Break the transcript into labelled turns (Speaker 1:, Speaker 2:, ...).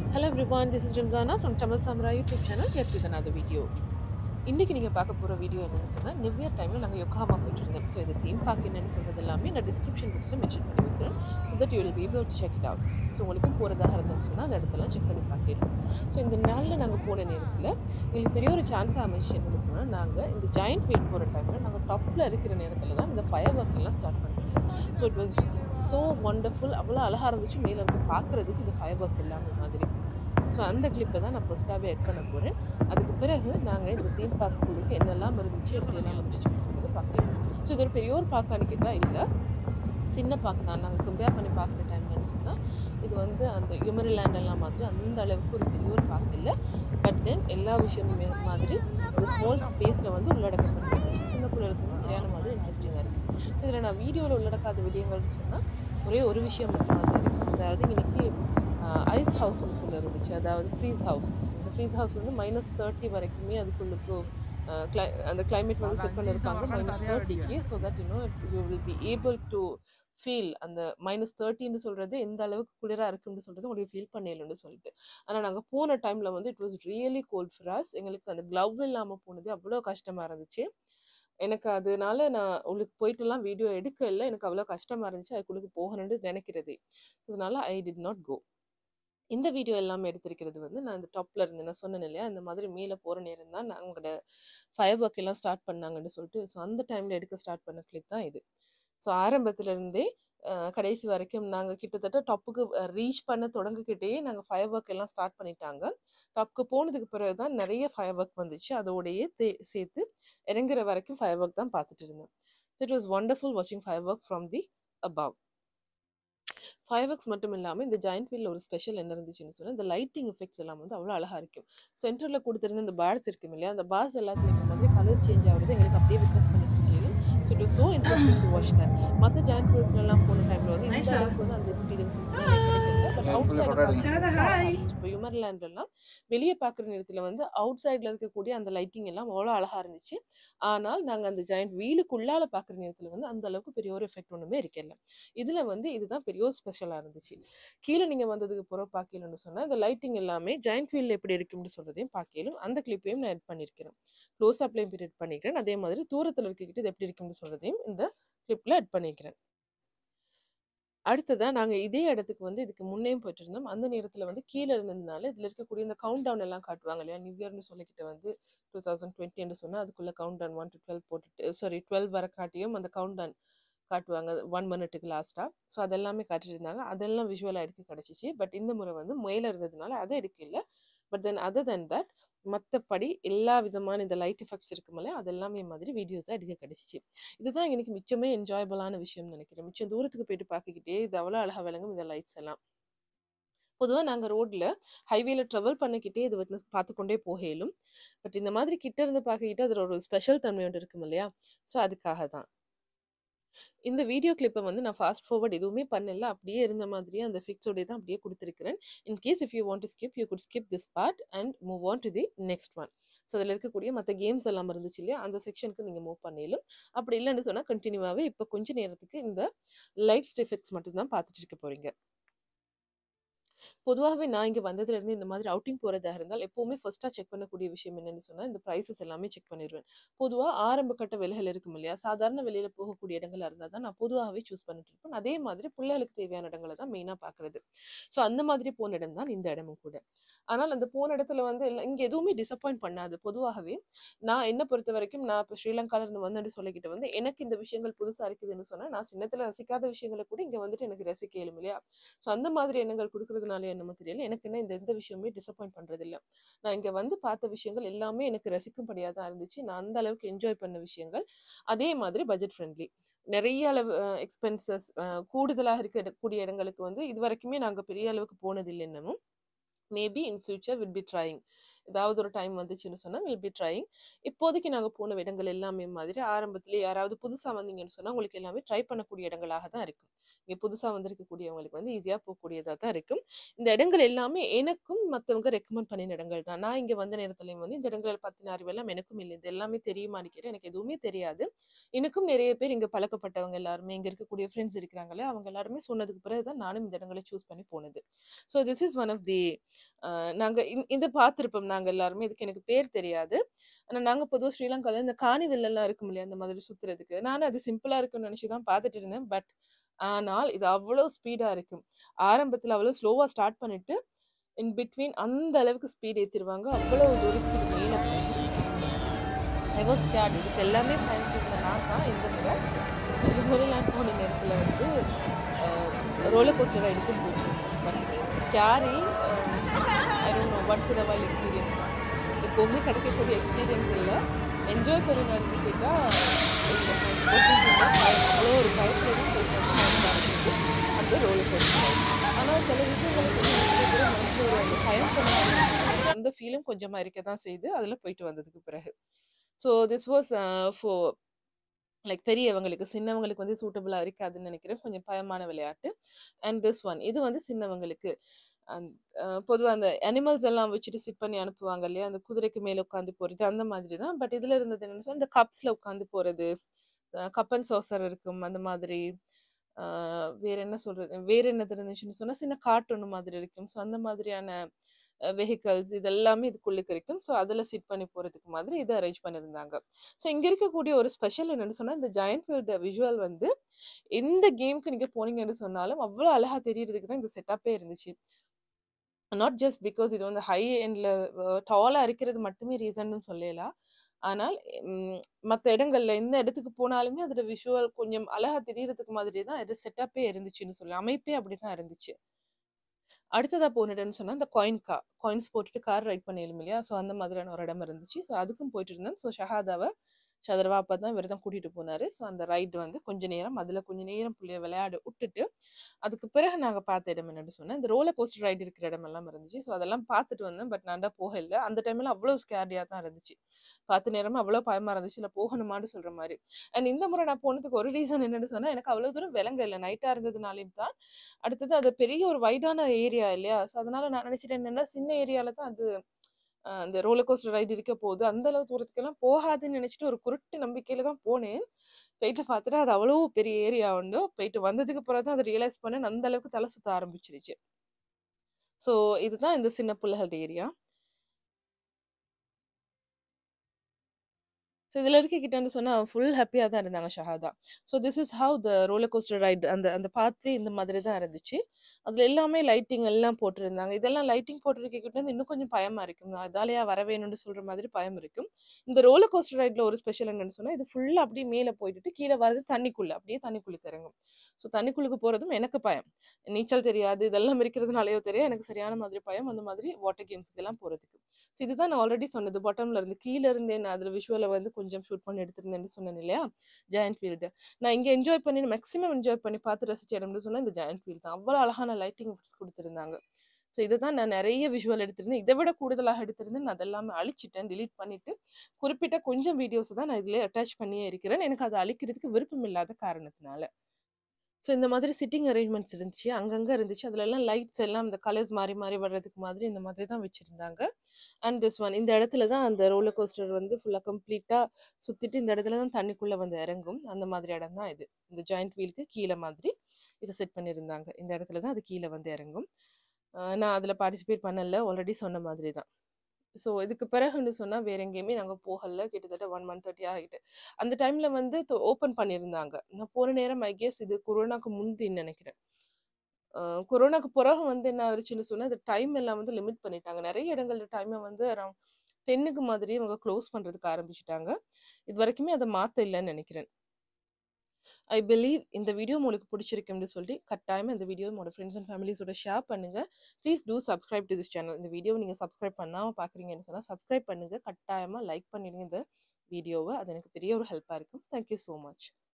Speaker 1: Hello everyone, this is Rimzana from Tamil Samurai YouTube channel. Here with another video. இன்றைக்கி நீங்கள் பார்க்க போகிற video என்னென்னு சொன்னால் நிவ் இயர் டைமில் நாங்கள் யோகாமா போயிட்டு இருந்தோம் ஸோ இந்த தீம் பார்க் என்னென்னு சொல்கிறது எல்லாமே நான் டிஸ்கிரிப்ஷன் பாக்ஸில் மென்ஷன் பண்ணி வைக்கிறேன் so that you will be able to check it out so உங்களுக்கு போகிறதாக இருந்ததுன்னு சொன்னால் அந்த இடத்தெல்லாம் செக் பண்ணி பார்க்கலாம் ஸோ இந்த நாளில் நாங்கள் போன நேரத்தில் எங்களுக்கு பெரிய ஒரு சான்ஸ் அமைச்சு என்னென்னு சொன்னால் நாங்கள் இந்த ஜாயிண்ட் ஃபீல்ட் போகிற டைமில் நாங்கள் டாப்பில் இருக்கிற நேரத்தில் தான் இந்த ஃபயர் ஒர்க் எல்லாம் ஸ்டார்ட் பண்ணோம் so it was so wonderful அவ்வளோ அழகாக இருந்துச்சு மேலே இருந்து பார்க்குறதுக்கு இந்த ஃபயர் ஒர்க் எல்லாமே மாதிரி ஸோ அந்த கிளிப்பை தான் நான் ஃபஸ்ட்டாகவே எட் பண்ண போகிறேன் அதுக்கு பிறகு நாங்கள் இந்த தீம் பார்க்குள்ளுக்கு என்னெல்லாம் இருந்துச்சு எப்படியெல்லாம் இருந்துச்சுன்னு சொல்லிட்டு பார்க்குறேன் ஸோ இது ஒரு பெரிய ஒரு பார்க்க அனுக்கிட்டா இல்லை சின்ன பார்க் தான் நாங்கள் கம்பேர் பண்ணி பார்க்குற டைம்லன்னு சொன்னால் இது வந்து அந்த யுமரி லேண்ட் எல்லாம் மாதிரி அந்த அளவுக்கு ஒரு பெரிய ஒரு பார்க் இல்லை பட் தென் எல்லா விஷயமுமே மாதிரி ஒரு ஸ்மால் ஸ்பேஸில் வந்து உள்ளடக்கப்பட்டிருந்துச்சு சின்ன பிள்ளைகளுக்கு வந்து சரியான மாதிரி இன்ட்ரெஸ்டிங்காக இருக்குது ஸோ இதில் நான் வீடியோவில் உள்ளடக்காத விடயங்கள்னு சொன்னால் ஒரே ஒரு விஷயம் மட்டும் வந்து இருக்கும் அதாவது இன்னைக்கு ஐஸ் ஹவுஸ்னு சொல்லி இருந்துச்சு அதாவது ஃப்ரீஸ் ஹவுஸ் இந்த ஃப்ரீஸ் ஹவுஸ் வந்து மைனஸ் தேர்ட்டி வரைக்குமே அதுக்குள்ளுக்கு கிளை அந்த கிளைமேட் வந்து செட் பண்ணியிருப்பாங்க மைனஸ் தேர்ட்டிக்கு so that you know you will be able to feel அந்த மைனஸ் தேர்ட்டின்னு சொல்கிறது எந்த அளவுக்கு குளிராக இருக்குன்னு சொல்கிறது உங்களுக்கு ஃபீல் பண்ணலன்னு சொல்லிட்டு ஆனால் நாங்கள் போன டைமில் வந்து it was really cold for us எங்களுக்கு அந்த க்ளவ் இல்லாமல் போனது அவ்வளோ கஷ்டமாக இருந்துச்சு எனக்கு அதனால நான் உங்களுக்கு போயிட்டுலாம் வீடியோ எடுக்க இல்லை எனக்கு அவ்வளோ கஷ்டமாக இருந்துச்சு அதுக்குள்ளுக்கு போகணும்னு நினைக்கிறது ஸோ அதனால ஐ டிட் நாட் கோ இந்த வீடியோ எல்லாமே எடுத்திருக்கிறது வந்து நான் இந்த டாப்பில் இருந்து நான் சொன்னேன் இல்லையா அந்த மாதிரி மேலே போகிற நேரம் தான் நாங்களோட ஃபயர் ஒர்க் எல்லாம் ஸ்டார்ட் பண்ணாங்கன்னு சொல்லிட்டு ஸோ அந்த டைமில் எடுக்க ஸ்டார்ட் பண்ண கிளிப் தான் இது ஸோ ஆரம்பத்துலேருந்தே கடைசி வரைக்கும் நாங்கள் கிட்டத்தட்ட டாப்புக்கு ரீச் பண்ண தொடங்கிக்கிட்டே நாங்கள் ஃபயர் ஒர்க் எல்லாம் ஸ்டார்ட் பண்ணிட்டாங்க டாப்புக்கு போனதுக்கு பிறகு தான் நிறைய ஃபயர் ஒர்க் வந்துச்சு அதோடையே தே சேர்த்து இறங்குற வரைக்கும் ஃபயர் ஒர்க் தான் பார்த்துட்டு இருந்தேன் ஸோ இட் வாஸ் ஒண்டர்ஃபுல் வாட்சிங் fire work from the above five works மட்டும் இல்லாமல் இந்த ஜாயிண்ட் ஃபீல்டில் ஒரு ஸ்பெஷல் என்ன இருந்துச்சுன்னு சொன்னால் இந்த லைட்டிங் எஃபெக்ட்ஸ் எல்லாம் வந்து அவ்வளோ அழகாக இருக்கும் சென்டரில் கொடுத்துருந்த இந்த பார்ஸ் இருக்கும் இல்லையா அந்த பார்ஸ் எல்லாத்துலேயும் வந்து கலர்ஸ் சேஞ்ச் ஆகுறது எங்களுக்கு அப்படியே விட்னஸ் பண்ணிட்டு இருக்கீங்க so it was so interesting to watch that மற்ற ஜாயிண்ட் ஃபீல்ட்ஸ்லாம் போன டைமில் வந்து இந்த அளவுக்கு வந்து அந்த எக்ஸ்பீரியன்ஸ் எனக்கு கிடைக்கல பட் அவுட் சைடு இப்போ யுமர்லேண்ட்லாம் வெளியே பார்க்குற நேரத்தில் வந்து அவுட் சைடில் இருக்கக்கூடிய அந்த லைட்டிங் எல்லாம் அவ்வளோ அழகாக இருந்துச்சு ஆனால் நாங்கள் அந்த ஜாயிண்ட் வீலுக்குள்ளால பார்க்குற நேரத்தில் வந்து அந்த அளவுக்கு பெரிய ஒரு எஃபெக்ட் ஒன்றுமே இருக்கல இதில் வந்து இதுதான் பெரிய ஒரு ஸ்பெஷலாக இருந்துச்சு கீழே நீங்கள் வந்ததுக்கு பிறகு பார்க்கலன்னு சொன்னால் இந்த லைட்டிங் எல்லாமே ஜாயிண்ட் ஃபீல்டில் எப்படி இருக்கும்னு சொல்கிறதையும் பார்க்கலும் அந்த கிளிப்பையும் நான் எட் பண்ணியிருக்கிறேன் க்ளோஸ் அப்லையும் எட் பண்ணிக்கிறேன் அதே மாதிரி தூரத்தில் இருக்கிட்டு இது எப்படி இருக்கும்னு சொல்கிறதையும் இந்த கிளிப்பில் எட் பண்ணிக்கிறேன் அடுத்ததாக நாங்கள் இதே இடத்துக்கு வந்து இதுக்கு முன்னேயும் போயிட்டு இருந்தோம் அந்த நேரத்தில் வந்து கீழே இருந்ததுனால இதில் இருக்கக்கூடிய இந்த கவுண்ட் டவுன் எல்லாம் காட்டுவாங்க இல்லையா நியூ இயர்னு சொல்லிக்கிட்டு வந்து டூ தௌசண்ட் டுவெண்ட்டின்னு சொன்னால் அதுக்குள்ளே count down one to twelve போட்டுட்டு சாரி டுவெல் வர காட்டியும் அந்த கவுண்ட் டவுன் காட்டுவாங்க ஒன் மினிட்டுக்கு லாஸ்ட்டாக ஸோ அதெல்லாமே காட்டிட்டு இருந்தாங்க அதெல்லாம் விஷுவலாக எடுக்க கிடச்சிச்சு பட் இந்த முறை வந்து மேலே இருந்ததுனால அதை எடுக்கல but then other then that மற்றபடி எல்லா விதமான இந்த லைட் எஃபெக்ட்ஸ் இருக்குமில்ல அதெல்லாமே மாதிரி வீடியோஸாக எடுக்க கிடச்சிச்சு இதுதான் எனக்கு மிச்சமே என்ஜாயபிளான விஷயம்னு நினைக்கிறேன் மிச்சம் தூரத்துக்கு போயிட்டு பார்த்துக்கிட்டே இது அவ்வளோ அழகாக விளங்கும் இந்த லைட்ஸ் எல்லாம் பொதுவாக நாங்கள் ரோட்டில் ஹைவேல ட்ராவல் பண்ணிக்கிட்டே இது விட்னஸ் பார்த்துக்கொண்டே போகலும் பட் இந்த மாதிரி கிட்ட இருந்து பார்த்துக்கிட்டு அதில் ஒரு ஸ்பெஷல் தன்மை ஒன்று இருக்கும் இல்லையா ஸோ அதுக்காக தான் இந்த வீடியோ கிளிப்பை வந்து நான் ஃபாஸ்ட் ஃபார்வர்ட் எதுவுமே பண்ணல அப்படியே இருந்த மாதிரியே அந்த ஃபிக்ஸோடே தான் அப்படியே கொடுத்துருக்கிறேன் in case if you want to skip you could skip this part and move on to the next one so அதில் இருக்கக்கூடிய மற்ற கேம்ஸ் எல்லாம் இருந்துச்சு இல்லையா அந்த செக்ஷனுக்கு நீங்கள் மூவ் பண்ணிடலும் அப்படி இல்லைன்னு சொன்னால் கண்டினியூவாகவே இப்போ கொஞ்ச நேரத்துக்கு இந்த லைட்ஸ் எஃபெக்ட்ஸ் மட்டும்தான் பார்த்துட்டு இருக்க போகிறீங்க பொதுவாகவே நான் இங்கே வந்ததுலேருந்து இந்த மாதிரி அவுட்டிங் போகிறதா இருந்தால் எப்போவுமே ஃபஸ்ட்டாக செக் பண்ணக்கூடிய விஷயம் என்னென்னு சொன்னால் இந்த ப்ரைஸஸ் எல்லாமே செக் பண்ணிடுவேன் பொதுவாக ஆரம்ப கட்ட விலைகள் இருக்கும் இல்லையா சாதாரண வெளியில் போகக்கூடிய இடங்களா இருந்தால் தான் நான் பொதுவாகவே சூஸ் பண்ணிட்டு இருப்பேன் அதே மாதிரி பிள்ளைகளுக்கு தேவையான இடங்களை தான் மெயினாக பார்க்குறது ஸோ அந்த மாதிரி போன இடம் தான் இந்த இடமும் கூட ஆனால் அந்த போன இடத்துல வந்து எல்லாம் இங்கே எதுவுமே டிசப்பாயிண்ட் பண்ணாது பொதுவாகவே நான் என்ன பொறுத்த வரைக்கும் நான் இப்போ ஸ்ரீலங்கால இருந்து வந்து சொல்லிக்கிட்டு வந்து எனக்கு இந்த விஷயங்கள் புதுசாக இருக்குதுன்னு சொன்னால் நான் சின்னத்தில் ரசிக்காத விஷயங்களை கூட இங்கே வந்துட்டு எனக்கு ரசிக்க இயலும் இல்லையா ஸோ அந்த மாதிரி எண்ணங்கள் கொடுக்கறதுனால என்னமோ தெரியல எனக்கு என்ன இந்த எந்த விஷயமே டிசப்பாயிண்ட் பண்ணுறதில்ல நான் இங்கே வந்து பார்த்த விஷயங்கள் எல்லாமே எனக்கு ரசிக்கும்படியாக தான் இருந்துச்சு நான் அந்த அளவுக்கு என்ஜாய் பண்ண விஷயங்கள் அதே மாதிரி பட்ஜெட் ஃப்ரெண்ட்லி நிறைய அளவு எக்ஸ்பென்சஸ் கூடுதலாக இருக்கக்கூடிய இடங்களுக்கு வந்து இது வரைக்குமே நாங்கள் பெரிய அளவுக்கு போனதில்லை இன்னமும் maybe in future will be trying ஏதாவது ஒரு டைம் வந்துச்சுன்னு சொன்னால் வில் பி ட்ரைங் இப்போதைக்கு நாங்கள் போன இடங்கள் எல்லாமே மாதிரி ஆரம்பத்திலே யாராவது புதுசாக வந்தீங்கன்னு சொன்னால் உங்களுக்கு எல்லாமே ட்ரை பண்ணக்கூடிய இடங்களாக தான் இருக்கும் இங்கே புதுசாக வந்திருக்கக்கூடியவங்களுக்கு வந்து ஈஸியாக போகக்கூடியதாக தான் இருக்கும் இந்த இடங்கள் எல்லாமே எனக்கும் மற்றவங்க ரெக்கமெண்ட் பண்ணின இடங்கள் தான் நான் இங்கே வந்த நேரத்துலையும் வந்து இந்த இடங்களை பற்றின அறிவெல்லாம் எனக்கும் இல்லை இது எல்லாமே தெரியுமான்னு கேட்டால் எனக்கு எதுவுமே தெரியாது எனக்கும் நிறைய பேர் இங்கே பழக்கப்பட்டவங்க எல்லாருமே இங்கே இருக்கக்கூடிய ஃப்ரெண்ட்ஸ் இருக்கிறாங்களே அவங்க எல்லாருமே சொன்னதுக்கு பிறகு தான் நானும் இந்த இடங்களை சூஸ் பண்ணி போனது so this is one of the uh நாங்க இந் இது பார்த்திருப்போம் நாங்க எல்லாருமே. இதுக்கு எனக்கு பேர் தெரியாது. ஆனா நாங்க பொதுவா ஸ்ரீலங்கால இந்த கார்னிவல்லாம் இருக்கும் இல்லையா? அந்த மாதிரி சுத்துறதுக்கு. நானும் அது சிம்பிளா இருக்கும்னு நெனச்சு தான் பார்த்துட்டு இருந்தேன். பட் ஆனால் இது அவ்வளோ ஸ்பீடா இருக்கும். ஆரம்பத்துல அவ்வளோ ஸ்லோவா ஸ்டார்ட் பண்ணிட்டு, இன் பிட்வீன் அந்த அளவுக்கு ஸ்பீட் ஏத்திருவாங்க. அவ்வளோ தூரத்துக்கு இது மேல போகும். I was scared. இதுக்கு எல்லாமே பயந்துட்டு இருந்த நான் தான் இந்த முறை மெரிலாண்ட் போன நேரத்துல வந்து அ ரோலர் கோஸ்டர் ரைடுக்கும் போயிட்டுருந்தேன். But scary uh I don't know once in a while experience தான். எப்பவுமே கிடைக்கக்கூடிய எக்ஸ்பீரியன்ஸ் இல்ல. என்ஜாய் பண்ணி நடந்து போயிட்டா அவ்வளோ ஒரு பயத்துல தான் போயிட்டு வந்து ஆரம்பிச்சது. அந்த ரோலர் கோஸ்டர் ரைடு. ஆனா சில விஷயங்கள சொல்லி முடிச்சதுக்கு அப்புறம் மனசுல ஒரு அந்த பயம் பண்ண அந்த ஃபீலும் கொஞ்சமா இருக்க தான் செய்யுது. அதுல போயிட்டு வந்ததுக்கு பிறகு. So this was uh for like பெரியவங்களுக்கு. சின்னவங்களுக்கு வந்து சூட்டபிளா இருக்காதுன்னு நெனைக்கிறேன். கொஞ்சம் பயமான விளையாட்டு. அண்ட் திஸ் ஒன் இது வந்து சின்னவங்களுக்கு. அந் அ பொதுவா அந்த அனிமல்ஸ் எல்லாம் வச்சுட்டு சிட் பண்ணி அனுப்புவாங்க இல்லையா? அந்த குதிரைக்கு மேல உட்காந்து போறது அந்த மாதிரி தான். பட் இதுல இருந்தது என்னன்னு சொன்னா, இந்த கப்ஸ்ல உட்காந்து போறது. அ கப் அண்ட் சாசர் இருக்கும். அந்த மாதிரி. அ வேற என்ன சொல்றது? வேற என்னது இருந்துச்சுன்னு சொன்னா, சின்ன கார்ட் ஒண்ணு மாதிரி இருக்கும். ஸோ அந்த மாதிரியான அ வெஹிக்கிள்ஸ் இது எல்லாமே இதுக்குள்ளுக்கு இருக்கும். ஸோ அதுல சிட் பண்ணி போறதுக்கு மாதிரி இத அரேஞ்ச் பண்ணியிருந்தாங்க. ஸோ இங்க இருக்கக்கூடிய ஒரு ஸ்பெஷல் என்னன்னு சொன்னா, இந்த ஜயன்ட் வீல்ட் விஷுவல் வந்து எந்த கேம்க்கு நீங்க போனீங்கன்னு சொன்னாலும், அவ்வளோ அழகா தெரியறதுக்கு தான் இந்த செட்டப்பே இருந்துச்சு. நாட் ஜஸ்ட் பிகாஸ் இது வந்து ஹை எண்ட்ல அ டாலா இருக்கிறது மட்டுமே ரீசன்னு சொல்லலாம். ஆனால் ம் மத்த இடங்கள்ல எந்த இடத்துக்கு போனாலுமே அதோட விஷுவல் கொஞ்சம் அழகா தெரியறதுக்கு மாதிரி தான் இது செட்டப்பே இருந்துச்சுன்னு சொல்லலாம். அமைப்பே அப்படிதான் இருந்துச்சு. அடுத்ததா போன இடம்னு சொன்னா, இந்த காயின் கா காயின்ஸ் போட்டுட்டு கார் ரைட் பண்ணிரும் இல்லையா? ஸோ அந்த மாதிரியான ஒரு இடம் இருந்துச்சு. ஸோ அதுக்கும் போயிட்டு இருந்தோம். ஸோ ஷஹாதாவ சதர்வா அப்பா தான் இவரு தான் கூட்டிட்டு போனாரு. ஸோ அந்த ரைட் வந்து கொஞ்ச நேரம் அதுல கொஞ்ச நேரம் புள்ளைய விளையாட உட்டுட்டு, அதுக்கு பிறகு நாங்க பார்த்த இடம் என்னன்னு சொன்னா, இந்த ரோலர் கோஸ்டர் ரைடு இருக்கிற இடமெல்லாம் இருந்துச்சு. ஸோ அதெல்லாம் பார்த்துட்டு வந்தேன். பட் நான் தான் போகல. அந்த டைம்ல அவ்வளோ ஸ்கேரியா தான் இருந்துச்சு. பார்த்த நேரமா அவ்வளோ பயமா இருந்துச்சு. இல்ல போகணுமான்னு சொல்ற மாரி. அண்ட் இந்த முறை நான் போனதுக்கு ஒரு ரீசன் என்னன்னு சொன்னா, எனக்கு அவ்வளோ தூரம் விளங்கல. நைட்டா இருந்ததுனாலயும் தான். அடுத்தது அது பெரிய ஒரு வைடான ஏரியா இல்லையா? ஸோ அதனால நான் நினைச்சுட்டேன் என்னன்னா, சின்ன ஏரியால தான் அது அ அந்த ரோலர் கோஸ்டர் ரைடு இருக்க போகுது. அந்த அளவு தூரத்துக்கெல்லாம் போகாதுன்னு நினைச்சுட்டு ஒரு குருட்டு நம்பிக்கையில தான் போனேன். போயிட்டு பார்த்துட்டு அது அவ்வளோ பெரிய ஏரியா உண்டு. போயிட்டு வந்ததுக்கு பிறகு தான் அத ரியலைஸ் பண்ணேன். அந்த அளவுக்கு தல சுத்த ஆரம்பிச்சுருச்சு. ஸோ இதுதான் இந்த சின்ன புள்ளைகளோட ஏரியா. ஸோ இதுல இருக்கிக்கிட்டன்னு சொன்னா, ஃபுல் ஹேப்பியா தான் இருந்தாங்க ஷஹாதா. So this is how the roller coaster ride அந்த அந்த பாத்வே இந்த மாதிரி தான் இருந்துச்சு. அதுல எல்லாமே லைட்டிங் எல்லாம் போட்டிருந்தாங்க. இதெல்லாம் லைட்டிங் போட்டிருக்கக்கிட்ட வந்து இன்னும் கொஞ்சம் பயமா இருக்கும். அதாலயா வர வேணும்னு சொல்ற மாதிரி பயம் இருக்கும். இந்த ரோலர் கோஸ்டர் ரைட்ல ஒரு ஸ்பெஷல் என்னன்னு சொன்னா, இது ஃபுல்லா அப்படியே மேல போயிட்டு கீழ வரது தண்ணிக்குள்ள. அப்படியே தண்ணிக்குள்ளுக்கு இறங்கும். ஸோ தண்ணிக்குள்ளுக்கு போறதும் எனக்கு பயம். நீச்சல் தெரியாது. இதெல்லாம் இருக்கிறதுனாலயோ தெரியாது. எனக்கு சரியான மாதிரி பயம். அந்த மாதிரி வாட்டர் கேம்ஸ்க்கெல்லாம் போறதுக்கு. ஸோ இதுதான் நான் ஆல்ரெடி சொன்னது. பாட்டம்ல இருந்து கீழ இருந்தே நான் அதுல விஷுவல வந்து கொஞ்சம் ஷூட் பண்ணி எடுத்திருந்தேன்னு சொன்னேன் இல்லையா? Giant wheel. நான் இங்க என்ஜாய் பண்ணி மேக்ஸிமம் என்ஜாய் பண்ணி பார்த்து ரசிச்ச இடம்னு சொன்னா, இந்த ஜயன்ட் வீல் தான். அவ்வளோ அழகான லைட்டிங் எஃபெக்ட்ஸ் குடுத்திருந்தாங்க. ஸோ இதுதான் நான் நெறைய விஷுவல் எடுத்திருந்தேன். இத விட கூடுதலாக எடுத்திருந்தேன். நான் அதெல்லாமே அழிச்சுட்டேன். டெலீட் பண்ணிட்டு, குறிப்பிட்ட கொஞ்சம் வீடியோஸ தான் நான் இதுலயே அட்டாச் பண்ணியே இருக்கிறேன். எனக்கு அத அழிக்கிறதுக்கு விருப்பம் இல்லாத காரணத்தினால. ஸோ இந்த மாதிரி சிட்டிங் அரேஞ்ச்மெண்ட்ஸ் இருந்துச்சு. அங்கங்க இருந்துச்சு. அதுலலாம் லைட்ஸ் எல்லாம் இந்த கலர்ஸ் மாறி மாறி வர்றதுக்கு மாதிரி இந்த மாதிரி தான் வச்சிருந்தாங்க. அண்ட் திஸ் ஒன் இந்த இடத்துல தான் அந்த ரோலர் கோஸ்டர் வந்து ஃபுல்லா கம்ப்ளீட்டா சுத்திட்டு இந்த இடத்துல தான் தண்ணிக்குள்ள வந்து இறங்கும். அந்த மாதிரி இடம் தான் இது. இந்த ஜாயிண்ட் வீலுக்கு கீழ மாதிரி இத செட் பண்ணியிருந்தாங்க. இந்த இடத்துல தான் அது கீழ வந்து இறங்கும். அ நான் அதுல பார்ட்டிசிபேட் பண்ணல. ஆல்ரெடி சொன்ன மாதிரி தான். ஸோ இதுக்கு பிறகுன்னு சொன்னா வேற எங்கேயுமே நாங்க போகல. கிட்டத்தட்ட 1 மந்த் 30 ஆகிட்டு. அந்த டைம்ல வந்து தொ ஓப்பன் பண்ணியிருந்தாங்க. நான் போன நேரம் ஐ கெஸ் இது கொரோனாக்கு முந்தின்னு நெனைக்கிறேன். அ கொரோனாக்கு பிறகு வந்து என்ன ஆயிருச்சுன்னு சொன்னா, இந்த டைம் எல்லாம் வந்து லிமிட் பண்ணிட்டாங்க. நெறைய இடங்கள்ல டைம வந்து அரவுண்ட் 10க்கு மாதிரி இவங்க க்ளோஸ் பண்றதுக்கு ஆரம்பிச்சுட்டாங்க. இதுவரைக்குமே அத மாத்த இல்லன்னு நெனைக்கிறேன். ஐ பிலீவ் இந்த வீடியோ உங்களுக்கு பிடிச்சிருக்குன்னு சொல்லி, கட்டாயமா இந்த வீடியோ உங்களோட ஃப்ரெண்ட்ஸ் அண்ட் ஃபேமிலிஸோட ஷேர் பண்ணுங்க. Please do subscribe to this channel. இந்த வீடியோவ நீங்க சப்ஸ்கிரைப் பண்ணாம பார்க்குறீங்கன்னு சொன்னா, சப்ஸ்கிரைப் பண்ணுங்க. கட்டாயமா லைக் பண்ணிடுங்க இந்த வீடியோவ. அது எனக்கு பெரிய ஒரு ஹெல்ப்பா இருக்கும். Thank you so much.